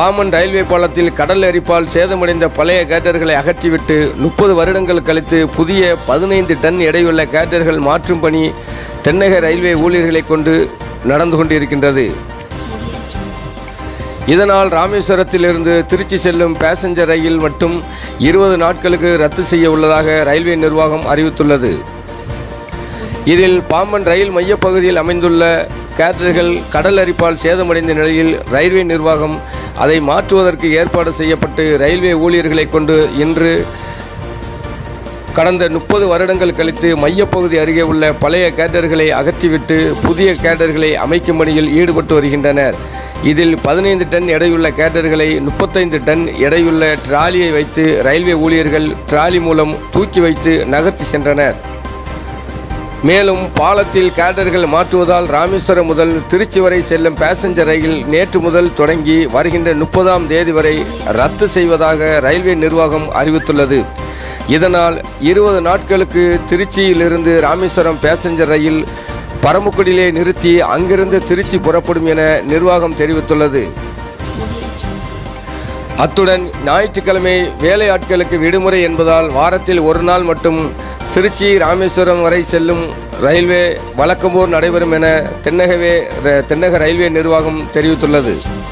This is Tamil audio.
பாமன் ரயில்வே பாலத்தில் கடல் எரிப்பால் சேதமடைந்த பழைய கேட்டர்களை அகற்றிவிட்டு முப்பது வருடங்கள் கழித்து புதிய பதினைந்து டன் எடையுள்ள கேட்டர்கள் மாற்றும் பணி தென்னக ரயில்வே ஊழியர்களை கொண்டு நடந்து கொண்டிருக்கின்றது இதனால் ராமேஸ்வரத்திலிருந்து திருச்சி செல்லும் பேசஞ்சர் ரயில் மட்டும் இருபது நாட்களுக்கு ரத்து செய்ய உள்ளதாக ரயில்வே நிர்வாகம் அறிவித்துள்ளது இதில் பாம்பன் ரயில் மையப்பகுதியில் அமைந்துள்ள கேட்டர்கள் கடல் அரிப்பால் சேதமடைந்த நிலையில் ரயில்வே நிர்வாகம் அதை மாற்றுவதற்கு ஏற்பாடு செய்யப்பட்டு ரயில்வே ஊழியர்களை கொண்டு இன்று கடந்த முப்பது வருடங்கள் கழித்து மையப்பகுதி அருகே உள்ள பழைய கேடர்களை அகற்றிவிட்டு புதிய கேடர்களை அமைக்கும் பணியில் ஈடுபட்டு வருகின்றனர் இதில் பதினைந்து டன் எடையுள்ள கேடர்களை முப்பத்தைந்து டன் எடையுள்ள டிராலியை வைத்து ரயில்வே ஊழியர்கள் டிராலி மூலம் தூக்கி வைத்து நகர்த்தி சென்றனர் மேலும் பாலத்தில் கேடர்கள் மாற்றுவதால் ராமேஸ்வரம் முதல் திருச்சி வரை செல்லும் பேசஞ்சர் ரயில் நேற்று முதல் தொடங்கி வருகின்ற முப்பதாம் தேதி வரை ரத்து செய்வதாக ரயில்வே நிர்வாகம் அறிவித்துள்ளது இதனால் இருபது நாட்களுக்கு திருச்சியிலிருந்து ராமேஸ்வரம் பேசஞ்சர் ரயில் பரமக்குடியிலே நிறுத்தி அங்கிருந்து திருச்சி புறப்படும் என நிர்வாகம் தெரிவித்துள்ளது அத்துடன் ஞாயிற்றுக்கிழமை வேலையாட்களுக்கு விடுமுறை என்பதால் வாரத்தில் ஒரு நாள் மட்டும் திருச்சி ராமேஸ்வரம் வரை செல்லும் ரயில்வே வழக்கம்போர் நடைபெறும் என தென்னகவே தென்னக ரயில்வே நிர்வாகம் தெரிவித்துள்ளது